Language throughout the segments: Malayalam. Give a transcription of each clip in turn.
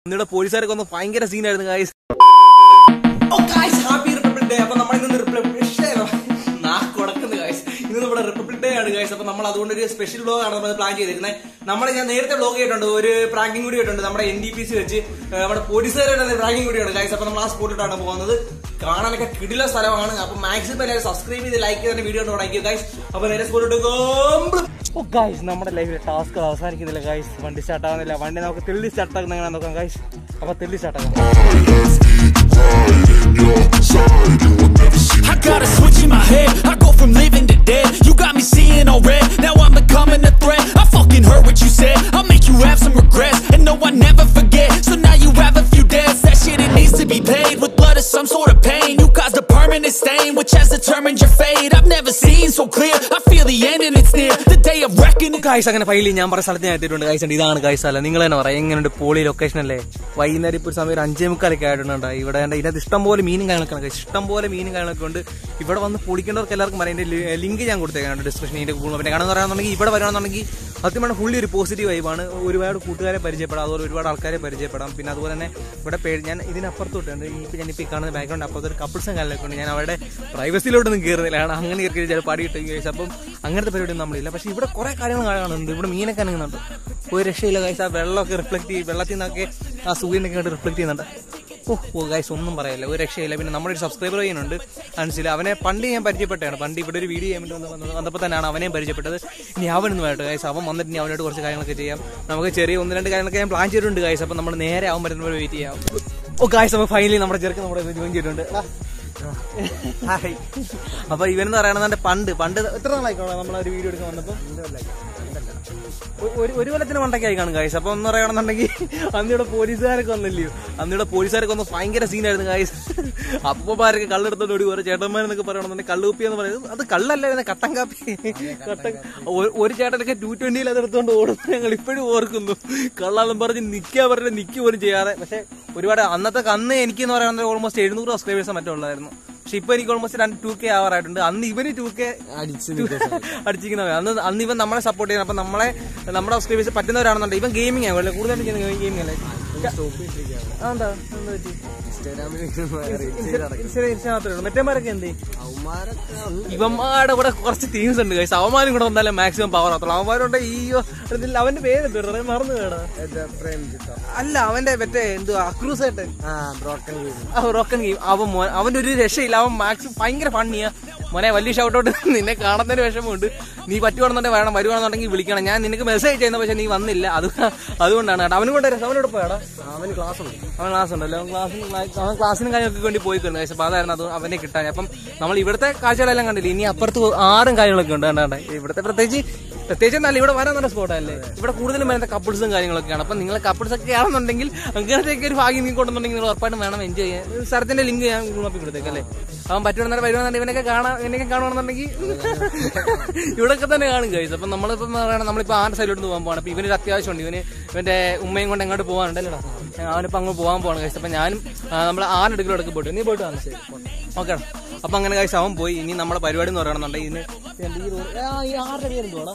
നിങ്ങളുടെ പോലീസുകാരൊക്കെ ഒന്ന് ഭയങ്കര സീനായിരുന്നു ഗായ്സ് ഹാപ്പി റിപ്പബ്ലിക് ഡേ അപ്പൊ നമ്മൾ ഇന്ന് റിപ്പബ്ലിക് കൊടുക്കുന്നത് ഗായ്സ് ഇന്ന് നമ്മുടെ റിപ്പബ്ലിക് ഡേ ആണ് ഗായ്സ് അപ്പൊ നമ്മൾ അതുകൊണ്ട് ഒരു സ്പെഷ്യൽ വ്ലോഗ് ആണ് നമ്മൾ പ്ലാൻ ചെയ്തിരിക്കുന്നത് നമ്മൾ ഞാൻ നേരത്തെ വ്ലോഗ് ചെയ്തിട്ടുണ്ട് ഒരു പ്രാങ്കിങ് കൂടി ആയിട്ടുണ്ട് നമ്മുടെ എൻ ഡി പി സി വെച്ച് ഏഹ്, നമ്മുടെ പോലീസുകാരുടെ പ്രാങ്കിങ് കൂടിയാണ് ഗായ്സ് അപ്പൊ നമ്മൾ ആ സ്പോട്ടിലാണ് പോകുന്നത് കാണാനൊക്കെ കിടില സ്ഥലമാണ് അപ്പൊ മാക്സിമം എല്ലാവരും സബ്സ്ക്രൈബ് ചെയ്ത് ലൈക്ക് ചെയ്ത വീഡിയോ തുടങ്ങിയ ഗായ്സ് അപ്പൊ നേരെ സ്പോട്ടിട്ട് ഓ ഗായ്സ് നമ്മുടെ ലൈഫിലെ ടാസ്ക് അവസാനിക്കുന്നില്ല ഗായ്സ് വണ്ടി സ്റ്റാർട്ട് ആവുന്നില്ല വണ്ടി നമുക്ക് തെള്ളി സ്റ്റാർട്ട് ആക്കുന്ന എങ്ങനെ നോക്കാം ഗായ്സ് അപ്പൊ തെള്ളി സ്റ്റാർട്ട് ആക്കാം I got a switch in my head. I go from living to dead. You got me seeing all red. Now I'm becoming a threat. I fucking heard what you said. I'll make you have some regrets. And no, I never forget. So now you have a few debts. That shit, it needs to be paid with blood or some sort of pain. You caused a permanent stain, which has determined your fate. I've never seen so clear. I feel the end and it's near. The day of reckoning. Guys അങ്ങനെ ഫൈനലി ഞാൻ പറഞ്ഞ സ്ഥലത്ത് ഞാൻ എത്തിയിട്ടുണ്ട് ഗായ്സ് ഉണ്ട് ഇതാണ് ഗായ്സ് അല്ല നിങ്ങൾ തന്നെ പറയാം എങ്ങനെയുണ്ട് പോളി ലൊക്കേഷൻ അല്ലേ വൈകുന്നേരം ഇപ്പോൾ ഒരു സമയം ഒരു അഞ്ചേ മുക്കാലൊക്കെ ആയിട്ടുണ്ട് ഇവിടെ ഉണ്ട് ഇതിനകത്ത് ഇഷ്ടം പോലെ മീനും കാര്യങ്ങളൊക്കെ ഉണ്ട് guys. ഇഷ്ടം പോലെ മീനും കാര്യങ്ങളൊക്കെ ഉണ്ട് ഇവിടെ വന്ന് പൊളിക്കേണ്ടവർക്ക് എല്ലാവർക്കും പറയാം ഇതിന്റെ ലിങ്ക് ഞാൻ കൊടുത്തേക്കാണ് ഡിസ്ക്രിപ്ഷൻ ഇതിന്റെ ഗൂഗിൾ പിന്നെ കാരണം പറയുകയാണെന്നുണ്ടെങ്കിൽ ഇവിടെ വരികയാണെന്നുണ്ടെങ്കിൽ സത്യം പറഞ്ഞാൽ ഫുള്ളി ഒരു പോസിറ്റീവ് വൈബാണ് ഒരുപാട് കൂട്ടുകാരെ പരിചയപ്പെടാം അതുപോലെ ഒരുപാട് ആൾക്കാരെ പരിചയപ്പെടാം പിന്നെ അതുപോലെ തന്നെ ഇവിടെ പേര് ഞാൻ ഇതിനപ്പുറത്തോട്ടുണ്ട് ഈ ഇപ്പം ഞാനിപ്പോൾ ഈ കാണുന്ന ബാക്ക്ഗ്രൗണ്ട് അപ്പുറത്ത് ഒരു കപ്പിൾസും കാര്യങ്ങളൊക്കെ ഉണ്ട് ഞാൻ അവരുടെ പ്രൈവസിയിലോട്ടൊന്നും കയറുന്നില്ല കാരണം അങ്ങനെ കയറി ചില പാടി കിട്ടും ഗൈസ് അപ്പം അങ്ങനത്തെ പരിപാടിയൊന്നും നമ്മളില്ല പക്ഷേ ഇവിടെ കുറേ കാര്യങ്ങൾ കാണുന്നുണ്ട് ഇവിടെ മീനൊക്കെ അനങ്ങുന്നുണ്ട് ഒരു രക്ഷയില്ല ഗൈസ് ആ വെള്ളമൊക്കെ റിഫ്ലക്ട് ചെയ്യും വെള്ളത്തിൽ നിന്നൊക്കെ ആ സൂര്യനൊക്കെ ആയിട്ട് റിഫ്ലക്ട് ചെയ്യുന്നുണ്ട് ഓ ഓ ഗൈസ് ഒന്നും പറയില്ല ഒരു രക്ഷയില്ല പിന്നെ നമ്മുടെ ഒരു സബ്സ്ക്രൈബർ ചെയ്യുന്നുണ്ട് അനുസിൽ അവനെ പണ്ട് ഞാൻ പരിചയപ്പെട്ടാണ് പണ്ട് ഇവിടെ ഒരു വീഡിയോ ചെയ്യാൻ വേണ്ടി വന്ന് വന്നത് വന്നപ്പോൾ തന്നെയാണ് അവനെയും പരിചയപ്പെട്ടത് ഇനി അവനൊന്നും വേണ്ട ഗൈസ് അവൻ വന്നിട്ട് ഇനി അവനോട് കുറച്ച് കാര്യങ്ങളൊക്കെ ചെയ്യാം നമുക്ക് ചെറിയ ഒന്ന് രണ്ട് കാര്യങ്ങളൊക്കെ ഞാൻ പ്ലാൻ ചെയ്തിട്ടുണ്ട് ഗൈസ് അപ്പം നമ്മൾ നേരെ അവൻ വരുന്നവരെ വെയിറ്റ് ചെയ്യാം ഓ ഗൈസ് അപ്പോൾ ഫൈനലി നമ്മുടെ ചെറുക്ക് നമ്മുടെ ജോയിൻ ചെയ്തിട്ടുണ്ട് ഹായ് അപ്പൊ ഇവനെന്ന് പറയണത് പണ്ട് പണ്ട് എത്ര നാളായിക്കോളാം നമ്മൾ ഒരു വീഡിയോ എടുക്കാൻ വന്നപ്പോൾ ഒ- ഒരു ഒരു കൊല്ലത്തിന് മണ്ടൊക്കെ ആയി കാണും ഗായ്സ് അപ്പൊ ഒന്ന് പറയുകയാണെന്നുണ്ടെങ്കിൽ അന്നിവിടെ പോലീസുകാരൊക്കെ വന്നില്ലയോ അന്നിവിടെ പോലീസുകാരൊക്കെ വന്ന് ഭയങ്കര സീനായിരുന്നു ഗായ്സ് അപ്പന്മാരൊക്കെ കള്ളെടുത്തോണ്ട് ഓടി ഓരോ ചേട്ടന്മാരെന്നൊക്കെ പറയണമെന്നുണ്ടെങ്കിൽ കള്ളുകുപ്പി എന്ന് പറയുന്നത് അത് കള്ളല്ലായിരുന്നു കട്ടൻ കാപ്പി കട്ടൻ ഒ- ഒരു ചേട്ടനൊക്കെ ടു ട്വന്റിയിൽ അത് എടുത്തോണ്ട് ഓടുന്നു ഞങ്ങൾ ഇപ്പോഴും ഓർക്കുന്നു കള്ളാന്നും പറഞ്ഞ് നിൽക്കുക പറഞ്ഞ് നിൽക്കുക പോലും ചെയ്യാതെ പക്ഷെ ഒരുപാട് അന്നത്തെ അന്ന് എനിക്ക് എന്ന് പറയുന്നത് ഓൾമോസ്റ്റ് എഴുന്നൂറ് സബ്സ്ക്രൈബേഴ്സ് മറ്റോ ഉള്ളായിരുന്നു പക്ഷെ ഇപ്പൊ എനിക്ക് ഓൾമോസ്റ്റ് രണ്ട് ടു കെ ആവാറായിട്ടുണ്ട് അന്ന് ഇവന് ടു കെ അടിച്ചിരിക്കുന്ന അന്ന് അന്ന് ഇവൻ നമ്മളെ സപ്പോർട്ട് ചെയ്യുന്നത് അപ്പൊ നമ്മളെ നമ്മുടെ സബ്സ്ക്രൈബേഴ്സ് പറ്റുന്നവരാണെന്നുണ്ടെങ്കിൽ ഇവൻ ഗെയിമിംഗ് ആകുമല്ലോ കൂടുതലും ചെയ്യുന്ന ഗെയിമിംഗ് അല്ലേ ആ, എന്താ എന്താ പറ്റി മറ്റേമാരൊക്കെ എന്ത് ഇവന്മാരുടെ കൂടെ കുറച്ച് ടീംസ് ഉണ്ട് guys. അവന്മാരും കൂടെ വന്നാലേ മാക്സിമം പവർ ആകത്തുള്ളൂ അവന്മാരുണ്ട് ഈ ഇതിൽ അവന്റെ പേര് എന്തുവാ? മറന്നു കേടാ അല്ല അവന്റെ മറ്റേ എന്ത് അക്രൂസ് ആയിട്ട് റോക്കൻ ഗെയിം അവൻ മോൻ അവന്റെ ഒരു രക്ഷയില്ല അവൻ മാക്സിമം ഭയങ്കര ഫണ്ണിയാ മോനെ വലിയ ഷൗട്ടൗട്ട് നിന്നെ കാണുന്നതിന് വിഷമമുണ്ട് നീ പറ്റുവാണെന്നുണ്ടെങ്കിൽ വേണം വരുവാണെന്നുണ്ടെങ്കിൽ വിളിക്കണം ഞാൻ നിനക്ക് മെസ്സേജ് ചെയ്യുന്ന പക്ഷെ നീ വന്നില്ല അത് അതുകൊണ്ടാണ് കേട്ടോ അവനും കൊണ്ട് അവനോട് പോയാടാ അവന് ക്ലാസ് ഉണ്ട് അവൻ ക്ലാസ് ഉണ്ടല്ലോ അവൻ ക്ലാസ്സിന് അവൻ ക്ലാസ്സിനും കാര്യങ്ങൾക്ക് വേണ്ടി പോയിക്കുന്നു പക്ഷെ അപ്പൊ അതായിരുന്നു അത് അവനെ കിട്ടാൻ അപ്പം നമ്മൾ ഇവിടുത്തെ കാഴ്ചകളെല്ലാം കണ്ടില്ല ഇനി അപ്പുറത്ത് ആറും കാര്യങ്ങളൊക്കെ ഉണ്ട് കണ്ടാണ്ട് ഇവിടുത്തെ പ്രത്യേകിച്ച് പ്രത്യേകിച്ച് എന്നല്ല ഇവിടെ വരാൻ നല്ല സ്പോട്ടല്ലേ ഇവിടെ കൂടുതലും വരുന്ന കപ്പിൾസും കാര്യങ്ങളൊക്കെയാണ് അപ്പൊ നിങ്ങൾ കപ്പിൾസ് ഒക്കെ ആണെന്നുണ്ടെങ്കിൽ അങ്ങനത്തെ ഒരു ഭാഗ്യം നീ കൊണ്ടുണ്ടെങ്കിൽ നിങ്ങൾ ഉറപ്പായിട്ടും വേണം എൻജോയ് ചെയ്യാൻ സ്ഥലത്തിന്റെ ലിങ്ക് ഞാൻ ഗൂഗിൾ മാപ്പിൽ കൊടുത്തേക്ക് അല്ലേ അവൻ പറ്റുവാണെന്നുണ്ടെങ്കിൽ വരുവാണെന്നുണ്ടെങ്കിൽ ഇവനൊക്കെ കാണാൻ ഇവനൊക്കെ കാണുവാണെന്നുണ്ടെങ്കിൽ ഇവിടെയൊക്കെ തന്നെ കാണും കഴിച്ചു അപ്പൊ നമ്മളിപ്പം പറയണം നമ്മളിപ്പോ ആരുടെ സൈഡിലോട്ട് പോകാൻ പോകണം അപ്പൊ ഇവനൊരു അത്യാവശ്യമുണ്ട് ഇവന് ഇവന്റെ ഉമ്മയും കൊണ്ട് എങ്ങോട്ട് പോകാനുണ്ടല്ലോ അവനിപ്പോ അങ്ങ് പോകാൻ പോകണം കഴിച്ചു അപ്പൊ ഞാനും നമ്മൾ ആറെടുക്കലോടൊക്കെ പോയിട്ട് നീ പോയിട്ട് വന്നു ശരി ഓക്കെ അപ്പൊ അങ്ങനെ കഴിച്ച് അവൻ പോയി ഇനി നമ്മുടെ പരിപാടി എന്ന് പറയണമെന്നുണ്ടെങ്കിൽ ഇതിന് ഈ റോ- ആ, ഈ ആരുടെ പേര് എന്തുവാടാ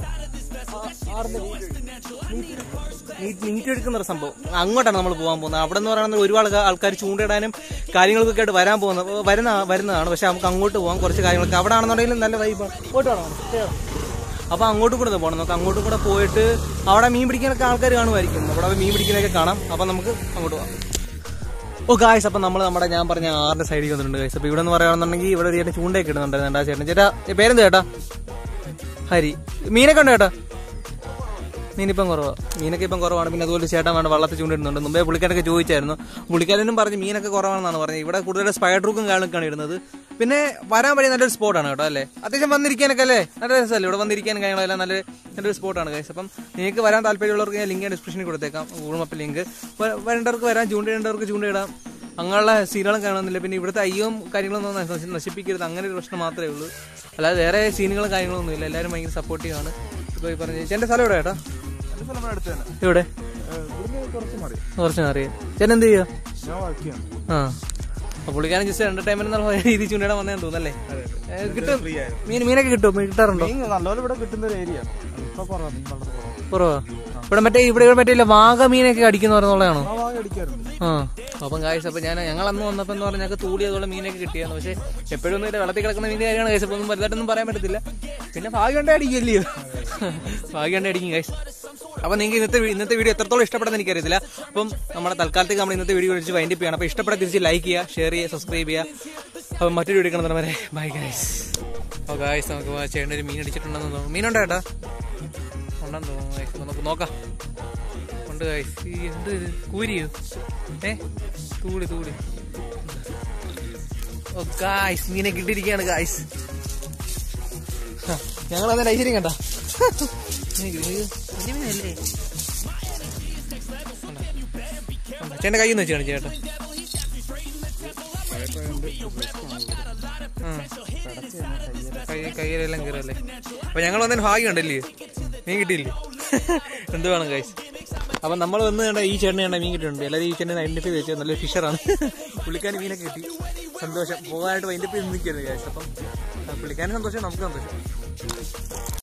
നീറ്റ് എടുക്കുന്ന ഒരു സംഭവം അങ്ങോട്ടാണ് നമ്മൾ പോകാൻ പോകുന്നത് അവിടെ എന്ന് പറയുന്നത് ഒരുപാട് ആൾക്കാർ ചൂണ്ടിടാനും കാര്യങ്ങൾക്കൊക്കെ ആയിട്ട് വരാൻ പോകുന്നത് വരുന്ന വരുന്നതാണ് പക്ഷെ നമുക്ക് അങ്ങോട്ട് പോകാം കുറച്ച് കാര്യങ്ങളൊക്കെ അവിടെ ആണെന്നുണ്ടെങ്കിലും നല്ല വൈബാണ് അങ്ങോട്ടാണോ അപ്പൊ അങ്ങോട്ട് കൂടെ പോകണം നമുക്ക് അങ്ങോട്ട് കൂടെ പോയിട്ട് അവിടെ മീൻ പിടിക്കാനൊക്കെ ആൾക്കാർ കാണുമായിരിക്കും അവിടെ മീൻ പിടിക്കാനൊക്കെ കാണാം അപ്പൊ നമുക്ക് അങ്ങോട്ട് പോകാം ഓ ഗായ്സ് അപ്പൊ നമ്മൾ നമ്മുടെ ഞാൻ പറഞ്ഞ ആറിന്റെ സൈഡിൽ വന്നിട്ടുണ്ട് ഗായ്സ് അപ്പൊ ഇവിടെ നിന്ന് പറയുകയാണെന്നുണ്ടെങ്കിൽ ഇവിടെ ഒരു ചേട്ടൻ ചൂണ്ടയൊക്കെ ഇടുന്നുണ്ടായിരുന്നു ആ ചേട്ടൻ ചേട്ടാ ഏ, പേരെന്ത് ചേട്ടാ ഹരി മീനൊക്കെ ഉണ്ടോ ചേട്ടാ മീനിപ്പം കുറവാണ് മീനൊക്കെ ഇപ്പം കുറവാണ് പിന്നെ അതുപോലെ ചേട്ടൻ വേണ്ട വള്ളത്തിൽ ചൂണ്ടിടുന്നുണ്ട് മുമ്പേ പുള്ളിക്കാരൊക്കെ ചോദിച്ചായിരുന്നു പുള്ളിക്കാരനും പറഞ്ഞ് മീനൊക്കെ കുറവാണെന്നാണ് പറഞ്ഞത് ഇവിടെ കൂടുതൽ സ്പൈഡർ റൂക്കും കാര്യങ്ങളൊക്കെയാണ് ഇടുന്നത് പിന്നെ വരാൻ വഴി നല്ലൊരു സ്പോട്ടാണ് കേട്ടോ അല്ലേ അത്യാവശ്യം വന്നിരിക്കാനൊക്കെ അല്ലേ നല്ല രസമല്ലേ ഇവിടെ വന്നിരിക്കാനും കാര്യങ്ങളെല്ലാം നല്ല നല്ലൊരു സ്പോട്ടാണ് ഗൈസ് അപ്പം നിങ്ങൾക്ക് വരാൻ താല്പര്യമുള്ളവർക്ക് ഞാൻ ലിങ്ക് ഡിസ്ക്രിപ്ഷനിൽ കൊടുത്തേക്കാം ഗൂഗിൾ മാപ്പ് ലിങ്ക് വരേണ്ടവർക്ക് വരാം ചൂണ്ടിടേണ്ടവർക്ക് ചൂണ്ടിടാം അങ്ങനെയുള്ള സീനുകളും കാണുന്നില്ല പിന്നെ ഇവിടുത്തെ അയ്യവും കാര്യങ്ങളൊന്നും നശി- നശിപ്പിക്കരുത് അങ്ങനെ ഒരു പ്രശ്നം മാത്രമേ ഉള്ളൂ അല്ലാതെ വേറെ സീനുകളും കാര്യങ്ങളൊന്നും ഇല്ല എല്ലാവരും ഭയങ്കര സപ്പോർട്ടീവ് ആണ് ഇപ്പോൾ ഈ പറഞ്ഞ ചേട്ടൻ്റെ സ്ഥലം എവിടെ ചേട്ടാ ഇവിടെ കുറച്ച് അറിയാം ചേട്ടൻ എന്ത് ചെയ്യുക ഞാൻ വർക്ക് ചെയ്യാം ആ അപ്പൊ പുള്ളിക്കാരൻ ജസ്റ്റ് എന്റർടൈൻമെന്റ് എന്നുള്ള രീതി ചൂണ്ടിടാൻ വന്നേന്ന് തോന്നല്ലേ ഏ, കിട്ടും മീൻ മീനൊക്കെ കിട്ടും മീൻ കിട്ടാറുണ്ടോ മീൻ നല്ലപോലെ ഇവിടെ കിട്ടുന്ന ഒരു ഏരിയ ഇപ്പൊ കുറവാണ് മീൻ വളരെ കുറവാണ് കുറവാ ഇവിടെ മറ്റേ ഇവിടെ ഇവിടെ മറ്റേ ഇല്ല വാഗ മീനൊക്കെ അടിക്കുന്ന പറയുന്നുള്ളതാണോ ആ വാങ്ങി അടിക്കാറുണ്ട് ആ അപ്പം കാഴ്ച അപ്പൊ ഞാൻ ഞങ്ങൾ അന്ന് വന്നപ്പോ എന്ന് പറഞ്ഞാൽ ഞങ്ങൾക്ക് തൂളി അതുപോലെ മീനൊക്കെ കിട്ടിയായിരുന്നു പക്ഷെ എപ്പോഴും ഒന്നും ഇല്ല വെള്ളത്തിൽ കിടക്കുന്ന മീൻ്റെ കാര്യമാണ് കാഴ്ച ഒന്നും വലുതായിട്ടൊന്നും പറയാൻ പറ്റത്തില്ല പിന്നെ ഭാഗ്യണ്ടേ അടിക്കല്ലയോ ഭാഗ്യണ്ടേ അടിക്കും കാഴ്ച അപ്പൊ നിങ്ങൾക്ക് ഇന്നത്തെ വീ- ഇന്നത്തെ വീഡിയോ എത്രത്തോളം ഇഷ്ടപ്പെടുന്ന എനിക്കറിയത്തില്ല അപ്പം നമ്മുടെ തൽക്കാലത്തേക്ക് നമ്മൾ ഇന്നത്തെ വീഡിയോ വിളിച്ച് വൈൻഡപ്പ് ചെയ്യണം അപ്പൊ ഇഷ്ടപ്പെട്ട തിരിച്ച് ലൈക്ക് ചെയ്യുക ഷെയർ ചെയ്യുക സബ്സ്ക്രൈബ് ചെയ്യുക അപ്പം മറ്റൊരു വീഡിയോ കാണുന്ന വരെ ബൈ ഗൈസ് അപ്പോൾ ഗൈസ് നമുക്ക് ചേട്ടൻ ഒരു മീൻ അടിച്ചിട്ടുണ്ടെന്ന് തോന്നുന്നു മീനുണ്ടോ ഏട്ടാ ഉണ്ടെന്ന് തോന്നുന്നു guys. നമുക്ക് നോക്കാം ഉണ്ട് ഗൈസ് ഈ എന്ത് ഇത് കൂരിയോ ഏ തൂളി തൂളി ഓ ഗായ്സ് മീനെ കിട്ടിയിരിക്കുകയാണ് ഗായ്സ് ഞങ്ങൾ അന്നേരം ഐശ്വര്യം കണ്ട മീനല്ലേ ചേട്ടൻ്റെ കയ്യിൽ നിന്ന് വെച്ചാണ് ചേട്ടാ കൈ കയ്യിലെല്ലാം കയറല്ലേ അപ്പൊ ഞങ്ങൾ വന്നതിന് ഭാഗ്യം ഉണ്ടല്ലേ മീൻ കിട്ടിയില്ലേ എന്ത് വേണം കാശ് അപ്പൊ നമ്മൾ വന്ന് കണ്ട ഈ ചേട്ടനെ കണ്ട മീൻ കിട്ടിയിട്ടുണ്ട് എല്ലാവരും ഈ ചേട്ടനെ ഐഡന്റിഫൈ വെച്ചാൽ നല്ലൊരു ഫിഷറാണ് പുള്ളിക്കാരൻ മീനൊക്കെ കിട്ടി സന്തോഷം പോകാനായിട്ട് വൈൻഡപ്പ് ചെയ്ത് നിൽക്കുന്നത് കാശ് അപ്പം ആ, പുള്ളിക്കാരന് സന്തോഷം നമുക്ക് സന്തോഷം